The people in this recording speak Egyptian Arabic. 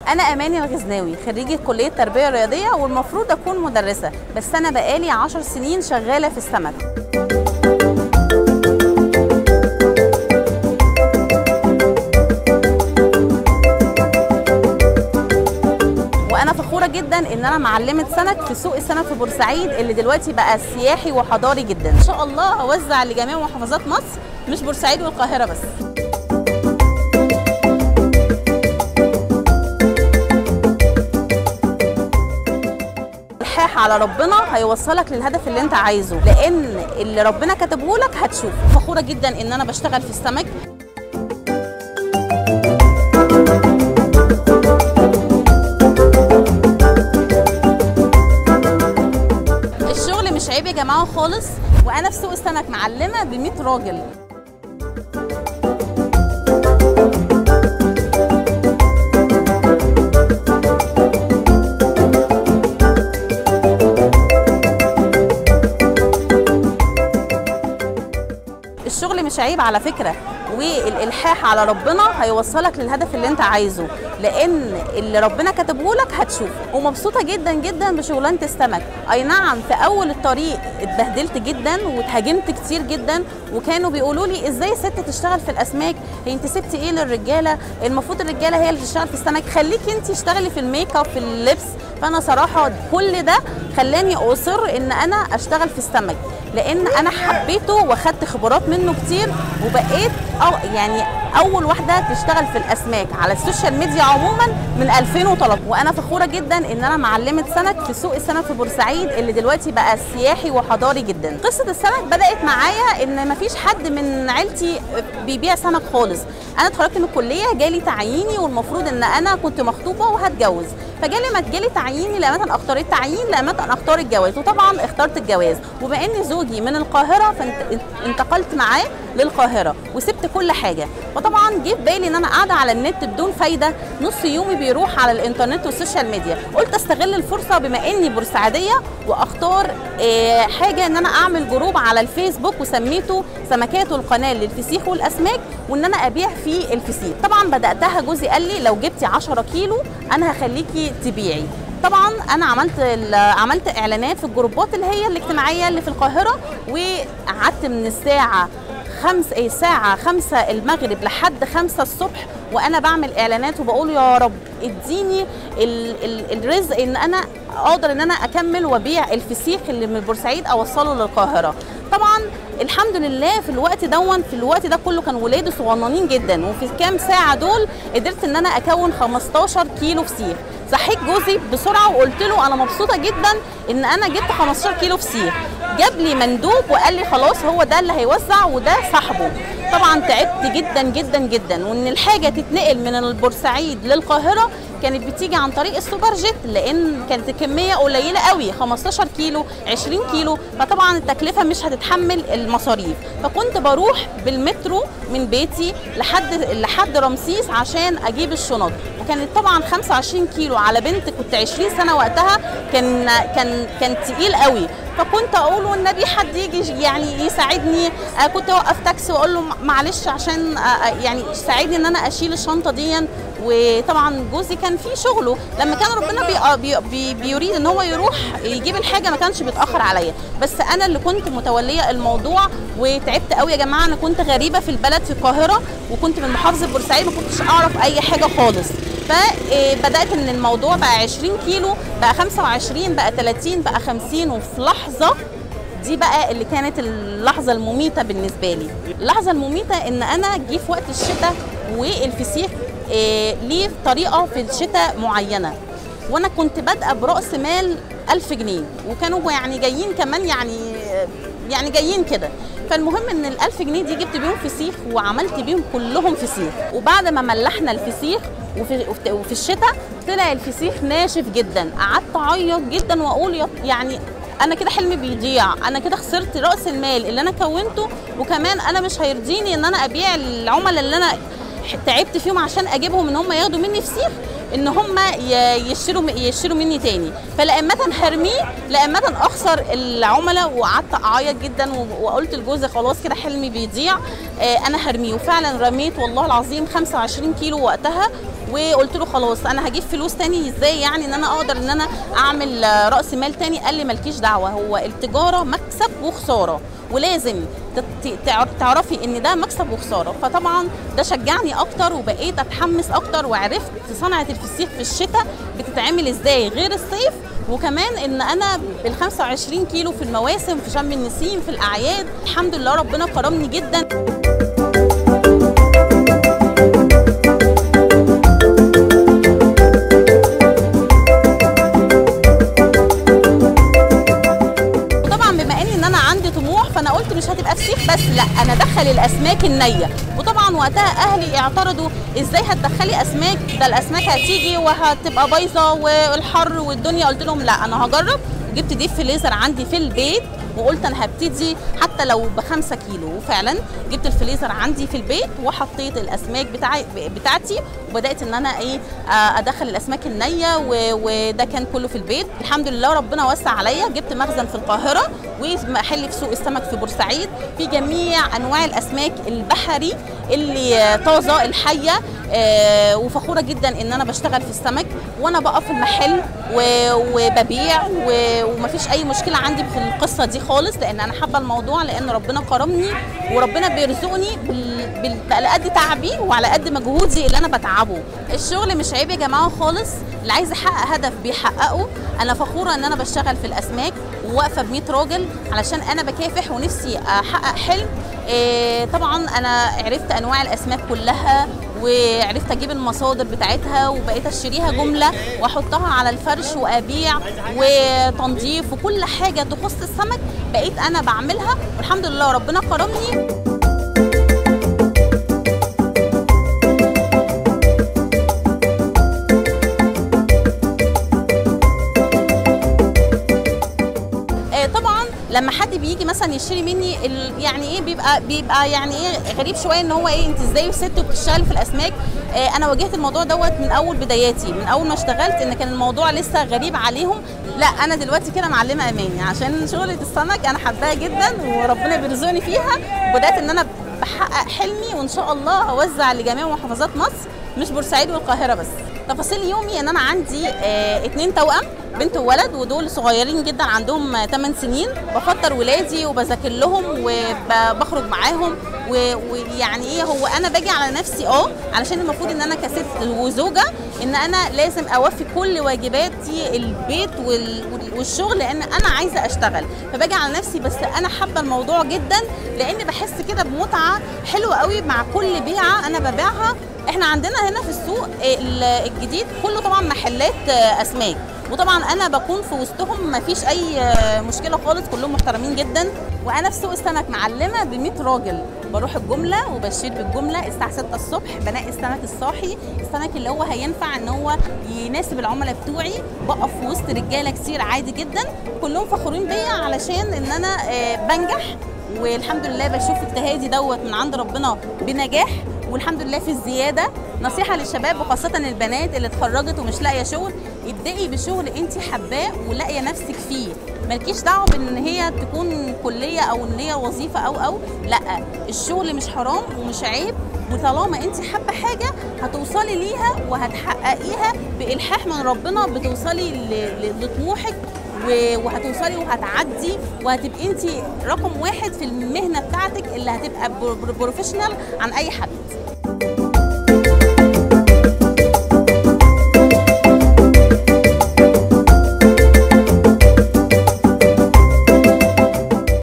انا اماني الغزناوي خريجه كليه تربيه رياضيه والمفروض اكون مدرسه بس انا بقالي 10 سنين شغاله في السمك وانا فخوره جدا ان انا معلمه سمك في سوق السمك في بورسعيد اللي دلوقتي بقى سياحي وحضاري جدا ان شاء الله هوزع لجميع محافظات مصر مش بورسعيد والقاهره بس الحاح على ربنا هيوصلك للهدف اللي انت عايزه لان اللي ربنا كاتبه لك هتشوفه فخوره جدا ان انا بشتغل في السمك الشغل مش عيب يا جماعه خالص وانا في سوق السمك معلمه ب 100 راجل الشغل مش عيب على فكره والالحاح على ربنا هيوصلك للهدف اللي انت عايزه لان اللي ربنا كاتبه لك هتشوفه ومبسوطه جدا جدا بشغلانه السمك اي نعم في اول الطريق اتبهدلت جدا واتهاجمت كتير جدا وكانوا بيقولوا لي ازاي ست تشتغل في الاسماك هي انت سبتي ايه للرجاله المفروض الرجاله هي اللي تشتغل في السمك خليكي انت اشتغلي في الميك اب في اللبس فانا صراحه كل ده خلاني اصر ان انا اشتغل في السمك لان انا حبيته واخدت خبرات منه كتير وبقيت أو يعني اول واحده تشتغل في الاسماك على السوشيال ميديا عموما من 2013 وانا فخوره جدا ان انا معلمه سمك في سوق السمك في بورسعيد اللي دلوقتي بقى سياحي وحضاري جدا قصه السمك بدات معايا ان مفيش حد من عيلتي بيبيع سمك خالص انا اتخرجت من الكليه جالي تعييني والمفروض ان انا كنت مخطوبه وهتجوز فجالي ما جالي تعييني لامانه اختار التعيين لامانه اختار الجواز وطبعا اخترت الجواز وبما ان زوجي من القاهره فانتقلت معاه للقاهره وسبت كل حاجه وطبعا جه في بالي ان انا قاعده على النت بدون فايده نص يومي بيروح على الانترنت والسوشيال ميديا قلت استغل الفرصه بما اني بورسعيديه واختار آه حاجه ان انا اعمل جروب على الفيسبوك وسميته سمكات القناه للفسيخ والاسماك وان انا ابيع فيه الفسيخ طبعا بداتها جوزي قال لي لو جبتي 10 كيلو انا هخليكي تبيعي طبعا انا عملت عملت اعلانات في الجروبات اللي هي الاجتماعيه اللي في القاهره وقعدت من الساعه خمس ايه ساعة خمسة المغرب لحد خمسة الصبح وأنا بعمل إعلانات وبقول يا رب اديني ال ال الرزق إن أنا أقدر إن أنا أكمل وأبيع الفسيخ اللي من بورسعيد أوصله للقاهرة طبعا الحمد لله في الوقت دون في الوقت ده كله كان ولادي صغننين جدا وفي كام ساعة دول قدرت إن أنا أكون 15 كيلو فسيخ صحيت جوزي بسرعة وقلت له أنا مبسوطة جدا إن أنا جبت 15 كيلو فسيخ جاب لي مندوب وقال لي خلاص هو ده اللي هيوزع وده صاحبه طبعا تعبت جدا جدا جدا وان الحاجه تتنقل من البورسعيد للقاهره كانت بتيجي عن طريق السوبر جيت لان كانت الكميه قليله قوي 15 كيلو 20 كيلو فطبعا التكلفه مش هتتحمل المصاريف فكنت بروح بالمترو من بيتي لحد لحد رمسيس عشان اجيب الشنط وكانت طبعا 25 كيلو على بنت كنت 20 سنه وقتها كان كان كان تقيل قوي فكنت اقول والنبي حد يجي يعني يساعدني كنت اوقف تاكسي واقول له معلش عشان يعني ساعدني ان انا اشيل الشنطه دي وطبعا جوزي كان في شغله لما كان ربنا بي بي بيريد ان هو يروح يجيب الحاجه ما كانش بيتاخر عليا بس انا اللي كنت متوليه الموضوع وتعبت قوي يا جماعه انا كنت غريبه في البلد في القاهره وكنت من محافظه بورسعيد ما كنتش اعرف اي حاجه خالص فبدات ان الموضوع بقى 20 كيلو بقى 25 بقى 30 بقى 50 وفي لحظه دي بقى اللي كانت اللحظه المميته بالنسبه لي اللحظه المميته ان انا جه في وقت الشتاء والفسيخ إيه ليه طريقه في الشتاء معينه وانا كنت بادئه براس مال 1000 جنيه وكانوا يعني جايين كمان يعني يعني جايين كده فالمهم ان ال 1000 جنيه دي جبت بيهم فسيخ وعملت بيهم كلهم فسيخ وبعد ما ملحنا الفسيخ وفي, وفي الشتاء طلع الفسيخ ناشف جدا قعدت اعيط جدا واقول يعني انا كده حلمي بيضيع انا كده خسرت راس المال اللي انا كونته وكمان انا مش هيرضيني ان انا ابيع العملاء اللي انا تعبت فيهم عشان اجيبهم ان هم ياخدوا مني فسيخ ان هم يشتروا يشتروا مني تاني فلا اما هرميه لا اما اخسر العملاء وقعدت اعيط جدا وقلت لجوزي خلاص كده حلمي بيضيع انا هرميه وفعلا رميت والله العظيم 25 كيلو وقتها وقلت له خلاص انا هجيب فلوس تاني ازاي يعني ان انا اقدر ان انا اعمل آه، راس مال تاني قال لي مالكيش دعوه هو التجاره مكسب وخساره ولازم تت- تع- تعرفي ان ده مكسب وخساره فطبعا ده شجعني اكتر وبقيت اتحمس اكتر وعرفت صنعه الفسيخ في الشتاء بتتعمل ازاي غير الصيف وكمان ان انا بال 25 كيلو في المواسم في شم النسيم في الاعياد الحمد لله ربنا كرمني جدا وطبعا بما ان انا عندي طموح فانا قلت مش هتبقى فسيخ بس لا انا ادخل الاسماك النيه وطبعا وقتها اهلي اعترضوا ازاي هتدخلي اسماك ده الاسماك هتيجي وهتبقى بايظه والحر والدنيا قلت لهم لا انا هجرب جبت ديب فريزر عندي في البيت وقلت انا هبتدي حتى لو بخمسة كيلو وفعلا جبت الفريزر عندي في البيت وحطيت الاسماك بتاعي بتاعتي وبدات ان انا ايه آه، ادخل الاسماك النيه و- وده كان كله في البيت الحمد لله ربنا وسع عليا جبت مخزن في القاهره ومحل في سوق السمك في بورسعيد في جميع انواع الاسماك البحري اللي آه، طازه الحيه آه، وفخوره جدا ان انا بشتغل في السمك وانا بقف في المحل و- وببيع و- ومفيش اي مشكله عندي في القصه دي خالص لان انا حابه الموضوع لان ربنا كرمني وربنا بيرزقني بال... بال... على قد تعبي وعلى قد مجهودي اللي انا بتعبه الشغل مش عيب يا جماعه خالص اللي عايز يحقق هدف بيحققه انا فخوره ان انا بشتغل في الاسماك وواقفه ب 100 راجل علشان انا بكافح ونفسي احقق حلم إيه طبعا انا عرفت انواع الاسماك كلها وعرفت اجيب المصادر بتاعتها وبقيت اشتريها جمله واحطها على الفرش وابيع وتنظيف وكل حاجه تخص السمك بقيت انا بعملها والحمد لله ربنا كرمني آه، طبعا لما حد بيجي مثلا يشتري مني ال- يعني ايه بيبقى بيبقى يعني ايه غريب شويه ان هو ايه انت ازاي ست وبتشتغلي في الاسماك آه، انا واجهت الموضوع دوت من اول بداياتي من اول ما اشتغلت ان كان الموضوع لسه غريب عليهم لا انا دلوقتي كده معلمه اماني عشان شغله السمك انا حباها جدا وربنا بيرزقني فيها وبدات ان انا بحقق حلمي وان شاء الله هوزع لجميع محافظات مصر مش بورسعيد والقاهره بس تفاصيل يومي ان انا عندي آه اتنين توأم بنت وولد ودول صغيرين جدا عندهم آه 8 سنين بفطر ولادي وبذاكر لهم وبخرج معاهم و- ويعني ايه هو انا باجي على نفسي اه علشان المفروض ان انا كست وزوجه ان انا لازم اوفي كل واجباتي البيت وال- وال- والشغل لان انا عايزه اشتغل فباجي على نفسي بس انا حابه الموضوع جدا لان بحس كده بمتعه حلوه قوي مع كل بيعه انا ببيعها احنا عندنا هنا في السوق ال- الجديد كله طبعا محلات آه، اسماك وطبعا انا بكون في وسطهم ما فيش اي آه، مشكله خالص كلهم محترمين جدا وانا في سوق السمك معلمه ب 100 راجل بروح الجمله وبشتري بالجمله الساعه 6 الصبح بنقي السمك الصاحي السمك اللي هو هينفع ان هو يناسب العملاء بتوعي بقف في وسط رجاله كتير عادي جدا كلهم فخورين بيا علشان ان انا آه، بنجح والحمد لله بشوف اجتهادي دوت من عند ربنا بنجاح والحمد لله في الزياده نصيحه للشباب وخاصه البنات اللي اتخرجت ومش لاقيه شغل ابدأي بشغل انت حباه ولاقيه نفسك فيه مالكيش دعوه بان هي تكون كليه او ان هي وظيفه او او لا الشغل مش حرام ومش عيب وطالما انت حابه حاجه هتوصلي ليها وهتحققيها بالحاح من ربنا بتوصلي ل- ل- لطموحك و- وهتوصلي وهتعدي وهتبقي انت رقم واحد في المهنه بتاعتك اللي هتبقى بروفيشنال عن اي حد